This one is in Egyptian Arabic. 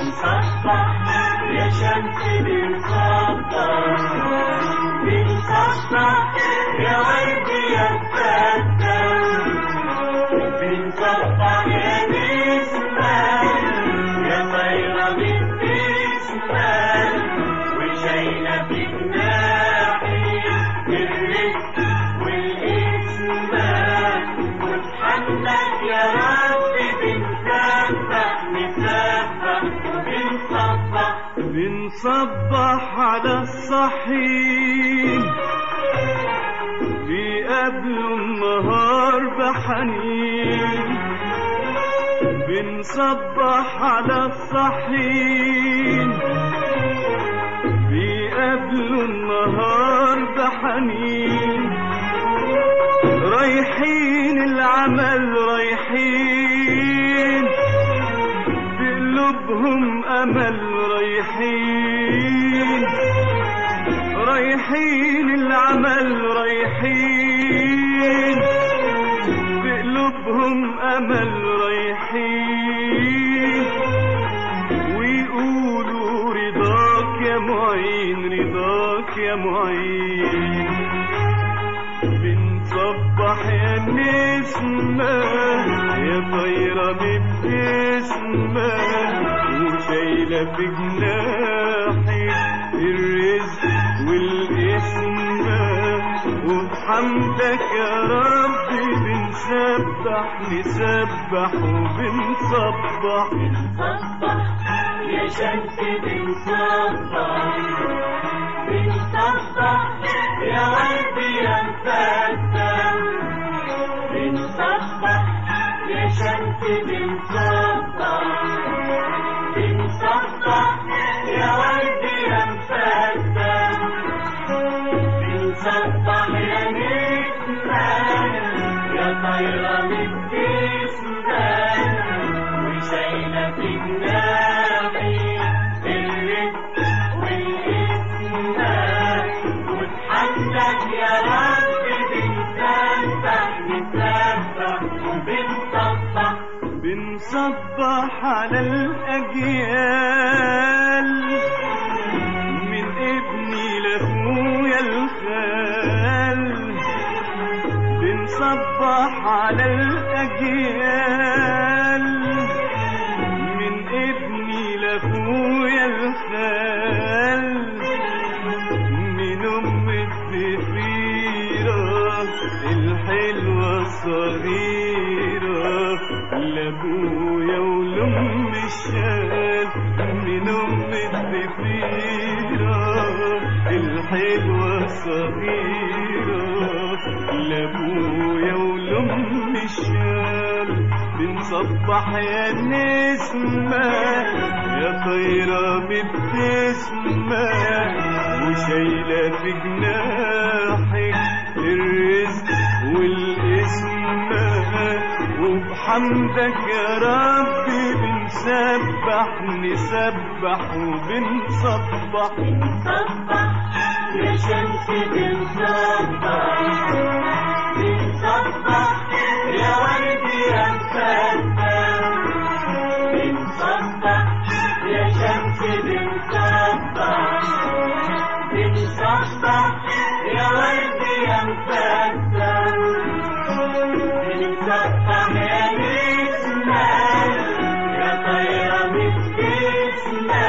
بنصبح يا شمس بنصبح بنصبح يا ورد يا مفتح بنصبح يا نسمة يا طايرة بالنسمة وشايلة في جناحي الرزق والإسمة وبحمدك يا رب بنسبح نسبح وبنصبح بنصبح على الصحيح بيقابلوا النهار بحنين بنصبح على الصحيح بيقابلوا النهار بحنين رايحين العمل رايحين بقلوبهم امل رايحين رايحين العمل رايحين بقلوبهم امل رايحين ويقولوا رضاك يا معين رضاك يا معين بنصبح يا نسمة يا طايرة بابتسمة وشايلة في جناحك الرزق والاسمة وبحمدك يا رب بنسبح نسبح وبنصبح بنصبح يا شمس بنصبح بنصبح يا ورد يا مفتح بنصبح يا شمس بنصبح بنصبح يا ورد يا مفتح بنصبح يا نسمة يا طايرة بالجسمة وشايلة في جناحي الرزق والإسمة وبحمدك يا رب بنسبح نسبح وبنصبح بنصبح على الأجيال من ابني لأخويا الخال بنصبح على الأجيال من ابني لأخويا الخال من أم الضفيرة الحلوة الصغيرة لأبويا ولأم الشال من أم الضفيرة الحلوة الصغيرة لأبويا ولأم الشال بنصبح يا نسمة يا طايرة بابتسمة وشايلة في جناحك الرزق والاسمة وبحمدك يا رب بنسبح نسبح وبنصبح بنصبح يا شمس بنصبح بنصبح يا ورد يا مفتح بنصبح يا شمس بنصبح بنصبح يا ورد يا مفتح بنصبح يا نسمة يا طايرة بالجسمة